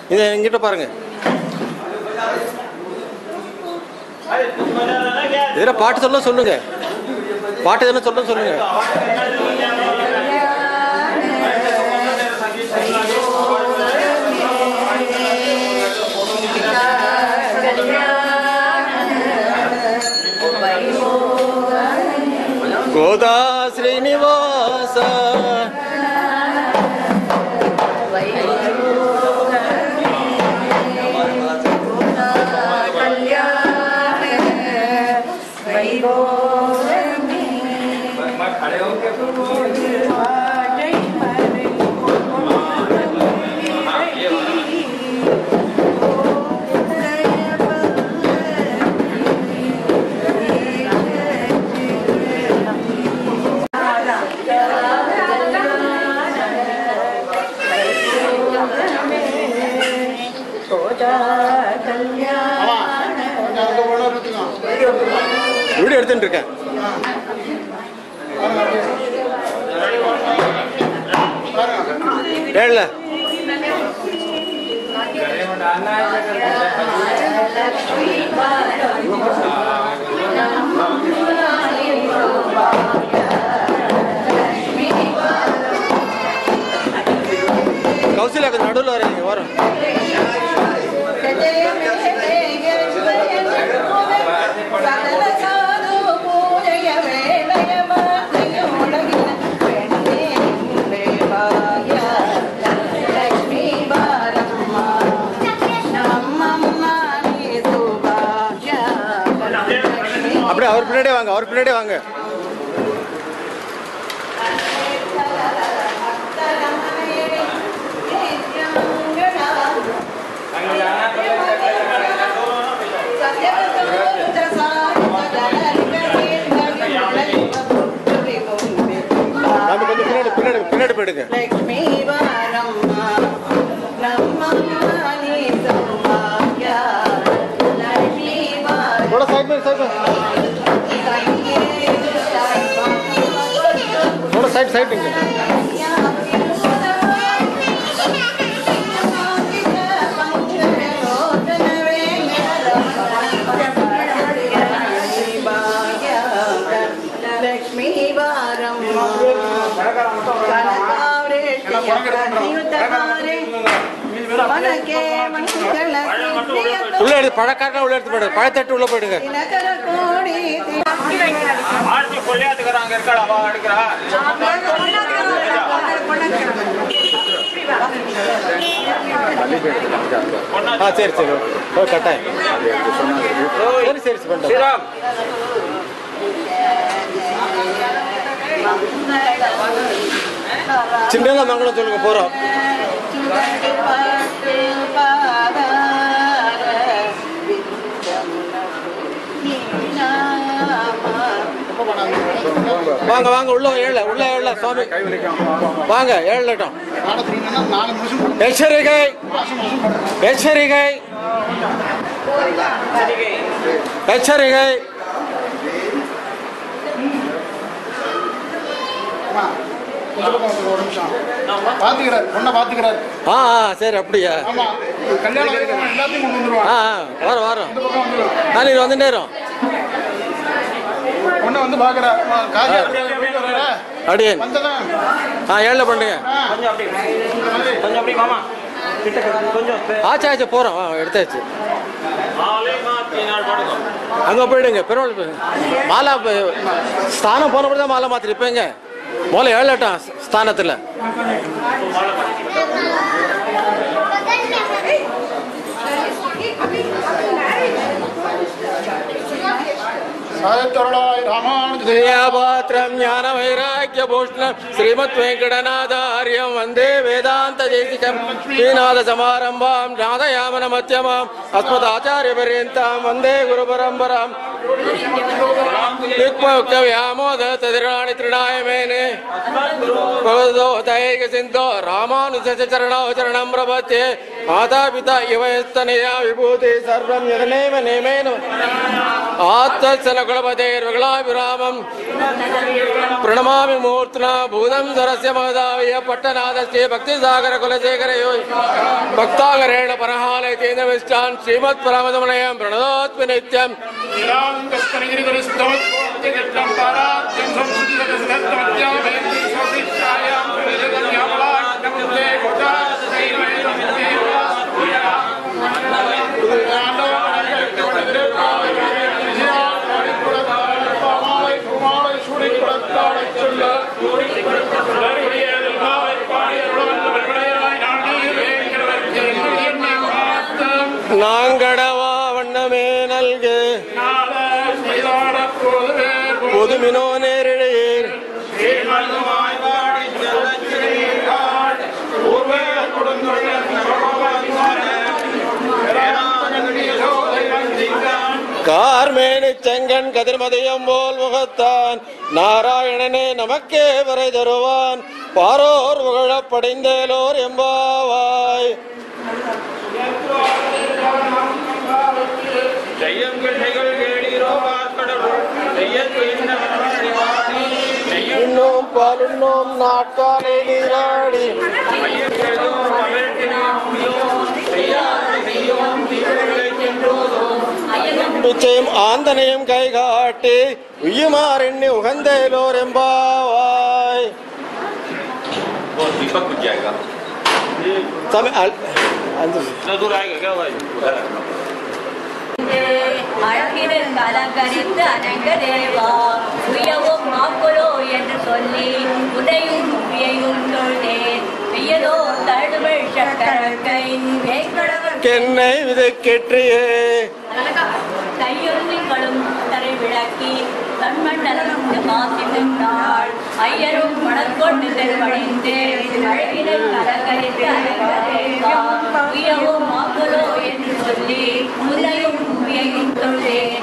இதை எங்கிட்ட பாருங்க எதிர பாட்டு சொல்ல சொல்லுங்க பாட்டு எதுனா சொல்ல சொல்லுங்க கோதா ஸ்ரீனிவாச வீடியோ எடுத்துட்டு இருக்கேன் ஏழு கௌசல்யா நடுவில் வரீங்க வரும் அப்படியே அவர் பின்னாடியே வாங்க அவர் பின்னாடியே வாங்க நம்ம கொஞ்சம் பின்னாடி பின்னாடி பின்னாடி போயிடுங்க லக்ஷ்மி வாரம்மா நம்மம்மா நீ சௌபாகிய லக்ஷ்மி வாரம் थोड़ा साइड में साइड में थोड़ा साइड साइड में లక్ష్మీ వారం మనకే మంగళ உள்ள எடுத்து பழக்காரனா உள்ள எடுத்து போயிடுங்க பழத்தட்டு உள்ள போயிடுங்க தினகர கோடி ஆட்சி கொள்ளையாத்துக்கிறாங்க இருக்காடா வா எடுக்கிறா ஆ சரி சரி ஓ கட்டாயம் சரி சரி சரி பண்ணுறேன் ஸ்ரீராம் சின்ன மங்களம் சொல்லுங்க போகிறோம் வாங்க வாங்க உள்ள ஏழ உள்ள ஏழ சுவாமி வாங்க ஏழட்டும் எச்சரிக்கை எச்சரிக்கை எச்சரிக்கை பாத்துக்கிறார் பொண்ணை பாத்துக்கிறார் ஆ ஆ சரி அப்படியா ஆமா கல்யாணம் ஆகிறவங்க எல்லாத்தையும் கொண்டு வந்துருவாங்க ஆ ஆ வரோம் வரோம் இந்த பக்கம் வந்துருவாங்க நான் நீங்கள் வந்துட்டே இருக்கோம் பொண்ணை வந்து பாக்குறார் காஜி அப்படியே போயிட்டு வர்றாரா? அடியேன் வந்ததான் ஆ ஏழில் பண்ணுங்க கொஞ்சம் அப்படி கொஞ்சம் அப்படி மாமா கிட்ட கொஞ்சம் ஆச்சா ஆச்சா போகிறோம் ஆ எடுத்தாச்சு நாளை மாத்தி நாள் படுக்கும் அங்கே போயிடுங்க பெருமாள் போய் மாலா போய் ஸ்தானம் போன தான் மாலை மாத்திரி இப்போங்க முதல்ல ஏழட்டும் ஸ்தானத்தில் சாயத்தொருளாய் ராமானுஜ பாத்திரம் ஞான வைராக்கிய பூஷ்ணம் ஸ்ரீமத் வெங்கடநாதாரியம் வந்தே வேதாந்த தேசிகம் ஸ்ரீநாத சமாரம்பாம் நாதயாமன மத்தியமாம் அஸ்மத் ஆச்சாரிய பரியந்தாம் வந்தே குரு பரம்பராம் யுக்மயுக்த வியாமோத ததிராணி திருநாய மேனே भगवतो दैक सिन्धो रामानुजस्य चरणौ चरणं प्रपद्ये माता पिता इवयस्तनया विभूति सर्वं यदनेव नेमेन आत्तत्सनकुलपतेर्विगलाभिरामम् प्रणमामि मूर्त्ना भूतं सरस्य महदावय பட்டநாத ஸ்ரீ பக்தி சாகர குலசேகர யோய் பக்தாகரேண பரஹாலய தேந்திரவிஷ்டான் ஸ்ரீமத் பரமதமனயம் பிரணதோத்மி நித்யம் நாங்கடவா வண்ணமே நல்கு பொதுமினோ நேரிழையீர் கார்மேனி செங்கன் கதிர்மதியம் போல் முகத்தான் நாராயணனே நமக்கே வரை தருவான் பாரோர் புகழப் படைந்தேலோர் எம்பாவாய் இன்னும் பாலுண்ணோம் நாட்காலே நீராடி பிச்சையும் ஆந்தனையும் கை காட்டி உய்யுமாறெண்ணி உகந்தேலோர் எம்பாவாய் दीपक बुझ जाएगा சம அல்- அந்த इतना दूर आएगा क्या भाई அழகினில் அலங்கரித்து அனங்க தேவா உயவும் மாக்குலோ என்று சொல்லி உதையும் உயையும் தொழுதேன் பெய்யதோ தழுவல் சக்கரக்கை வேங்கடவர் கென்னை விதைக்கெற்றியே கையில் திங்களும் தரை விளக்கி கண்மண்டலம் காசி நின்றாள் ஐயரும் மணக்கொண்டு செல்வழிந்து அழகினில் அலங்கரித்து அனங்க தேவா உயவும் மாக்குலோ என்று சொல்லி உதையும் உயையும் தொழுதேன்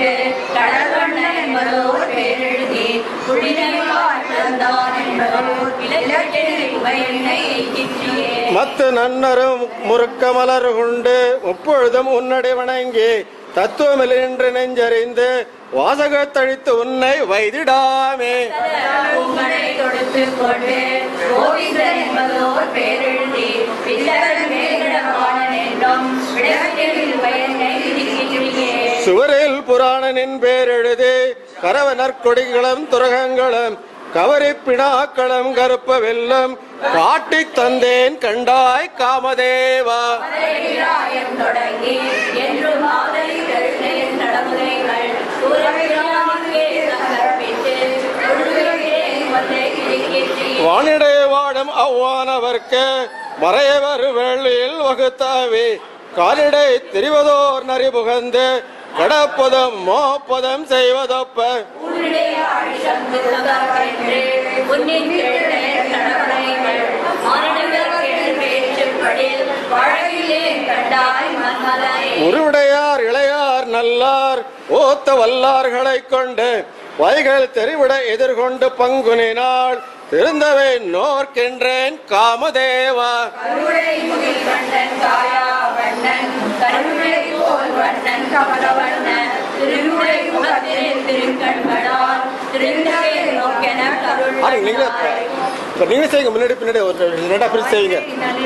கடற்கண்ணன் என்பதோர் பேரெழுதி குளிரை வாழ்ந்தான் என்பதோர் இலக்கிய உபயனை சிற்றியே மத்து நன்னரும் முறுக்க மலர் கொண்டு முப்பொழுதும் உன்னடி வணங்கி தத்துவமில்லை நெஞ்சறிந்து வாசகத்தழித்து உன்னை வைதிடாமே உங்களை தொடுத்துக் கொண்டு கோவிந்தன் என்பதோர் பேரெழுதி பிள்ளர்கள் மேல்கடவாளன் என்றும் விடத்தில் உபயனை சிற்றியே சுவரில் புராணனின் பேரெழுதி கரவனர் கொடிகளும் துரகங்களும் கவரி பிணாக்களும் கருப்ப வெல்லம் காட்டித் தந்தேன் கண்டாய் காமதேவா மதுரைவிழாயம் தொடங்கி என்று மாதரி கருணேன் நடைமுறைகள் சூரவிழாவிற்கே சங்கற்பித்து உள்விலே வந்தே கிழிக்கின்றி வானிடை வாடும் அவ்வானவர்க்கு மறையவர் வெள்ளியில் வகுத்தாவே காலிடை தெரிவதோர் நரி புகந்து கடப்பதும் மோப்பதும் செய்வதொப்ப உன்னுடைய ஆழிஷம் புத்தகமென்று உன்னின் கேட்டேன் நடைமுறைகள் மானிடவர் கேள் பேச்சுப்படி வழக்கிலே கண்டாய் மன்மதனே உருவுடையார் இளையார் நல்லார் ஓத்த வல்லார்களைக் கொண்டு வைகள் தெரிவிட எதிர்கொண்டு பங்குனினாள் திருந்தவே நோர்க்கின்றேன் காமதேவா கருணை முகில் வண்ணன் காயா வண்ணன் கருணை போல் வண்ணன் கமல வண்ணன் திருமுறை முகத்திலே திருக்கண்களால் திருந்தவே நோக்கென கருள் ஆ, நீங்களே இப்ப நீங்களே செய்யுங்க முன்னாடி பின்னாடி ஒரு ரெண்டா பிரிச்சு செய்யுங்க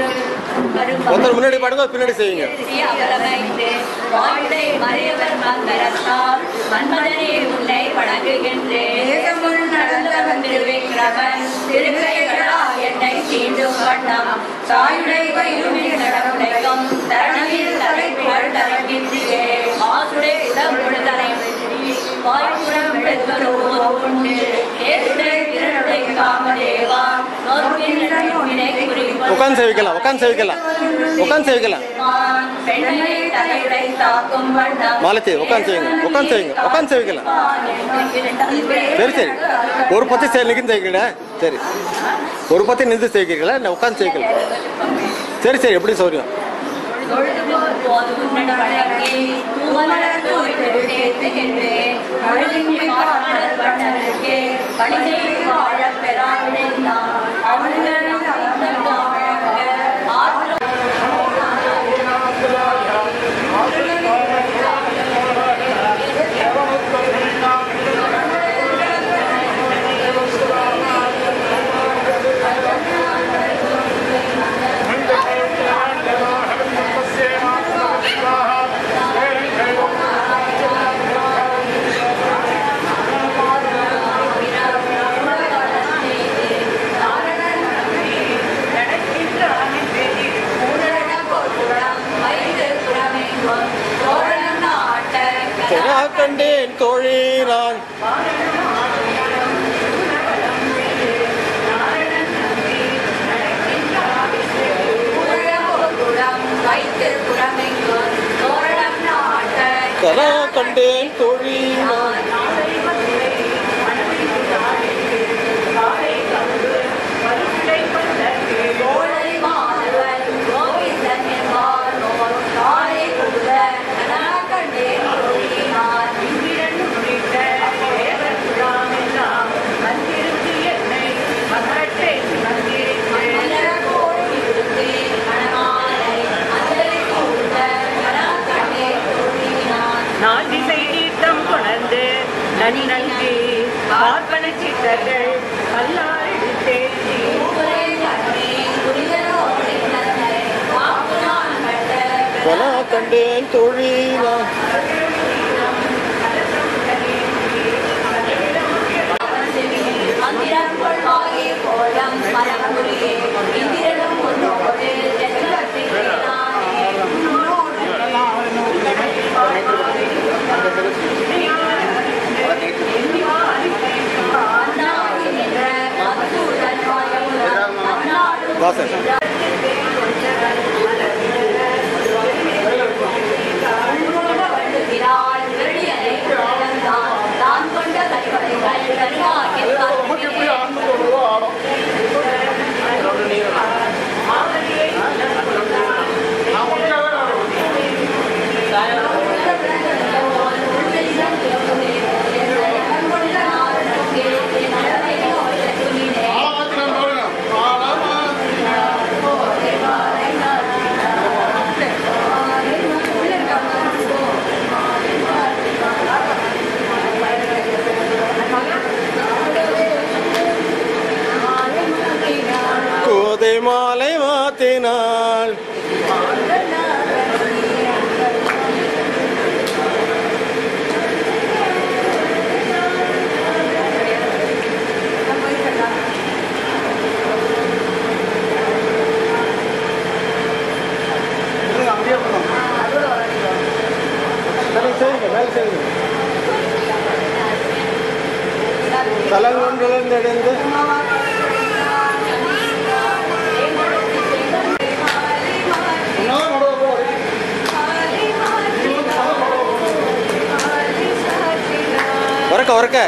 ஒருத்தர் முன்னாடி பாடுங்க ஒரு பின்னாடி செய்யுங்க அவலமைத்து வாழ்வை மறையவர் மந்தரத்தால் மன்மதனே உன்னை வணங்குகின்றேன் தேசமுள் நடந்தவன் திருவிக்கிரமன் திருக்கைகளா என்னை தீண்டும் வண்ணம் தாயுடை வயிறுமின் நடமுடைக்கும் தரணியில் தலை புகழ் தரங்கின்றே ஆசுடை உடம்புடு தலை வெற்றி வாய்ப்புறம் எடுத்தலோ உண்டு ஏசுடை திரளுடை காமதேவா நோக்கின் வினை குறிப்போம் உட்காந்து சேவிக்கலாம் உட்காந்து சேவிக்கலாம் உட்காந்து சேவிக்கலாம் பெண்ணை தலையுடை தாக்கும் வண்ணம் மாலத்தி உட்காந்து செய்யுங்க உட்காந்து செய்யுங்க உட்காந்து சேவிக்கலாம் சரி சரி ஒரு பத்து சே நிற்கின்னு செய்கிறீங்களா சரி ஒரு பத்து நின்று செய்கிறீங்களா நான் உட்காந்து செய்யலாம் சரி சரி எப்படி சௌரியம் ஆற்ற கண்டேன் தோழி நான் கலா கண்டேன் தோழி நான் நான் திசை தீர்த்தம் கொணர்ந்து நனி நல்கி பார்ப்பன சித்தர்கள் பல்லாரெடுத்தே கலா கண்டேன் தோழி நான் வாசன் தான் கொண்ட கனிமலைகள் கனிவாக்கிய காத்திலே ஆடும் நான் ஒன்றாவே ஆடுவேன். ஆழமாத்திரம் பாருங்க. ஆழமாத்திரம். கோதை மாலை மாத்தினாள் இருங்க, அப்படியே போகணும். சரி சரிங்க மேலே சரிங்க தலங்கொண்டெழுந்து உன்னால நடுவுல போய் உறக்க உறக்க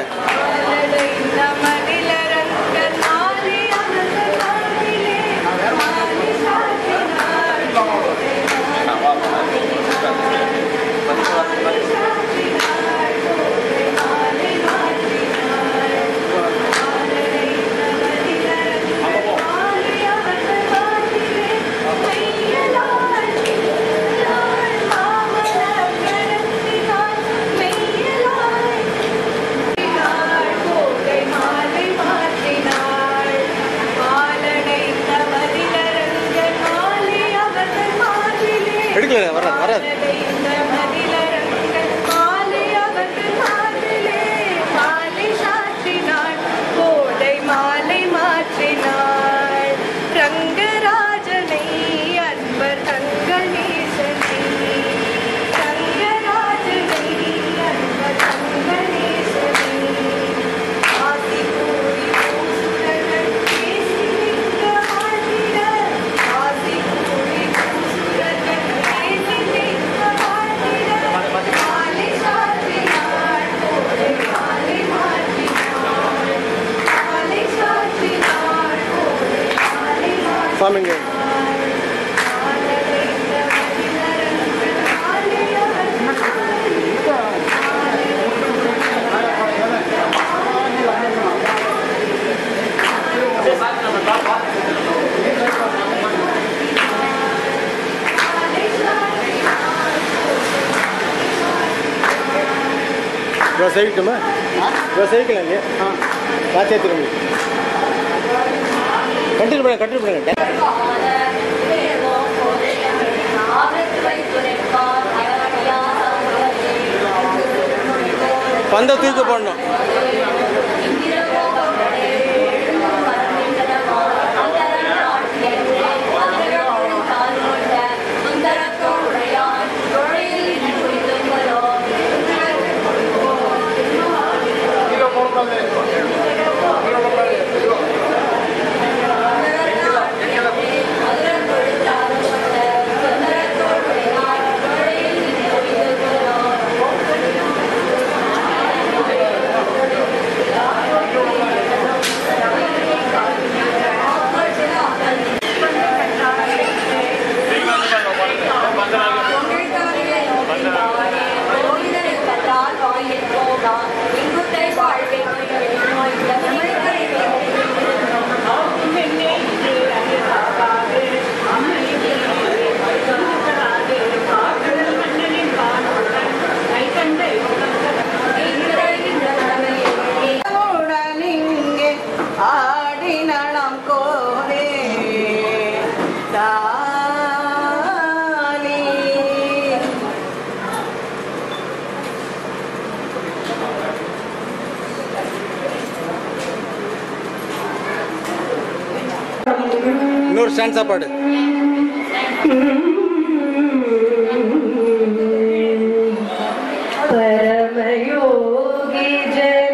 எடுக்கல வராது வராது ரங்கராஜனை அன்பர் தங்கநேசனை ரங்கராஜனை அன்பர் தங்கநேசனை ஆசி கூறி பூசுரர்கள் பேசி நிற்க வாழ்ந்திட ஆசி கூறி பூசுரர்கள் பேசி நிற்க வாழ்ந்திட மாலை சாற்றினாள் கோடை மாலை மாற்றினாள் மாலை சாற்றினாள் கோடை மாலை மாற்றினாள் சுவாமிங்க இவ்வளோ செய்யட்டுமா இவ்வளோ செய்யலாம் இல்லையா நான் சேர்த்துக்கணும் கண்டினியூ பண்ணுங்க கண்டினியூ பண்ணுங்க பந்த தூக்கி போடணும் சுந்தரத்தோடையான் தொழில் குறித்தும் இன்னொரு ஸ்டான்ஸா பாடு परमयोगी जन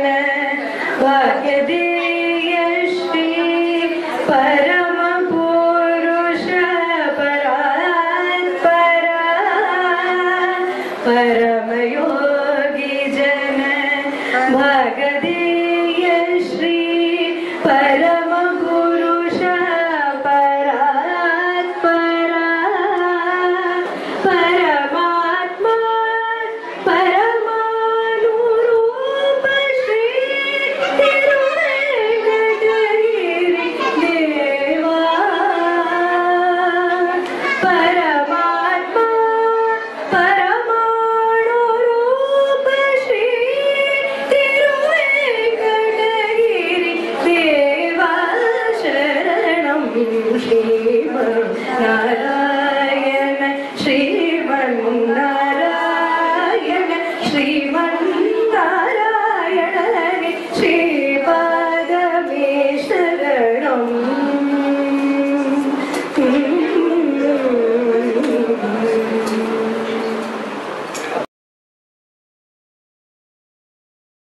भाग्यदेय श्री परम पुरुष परात्परा परम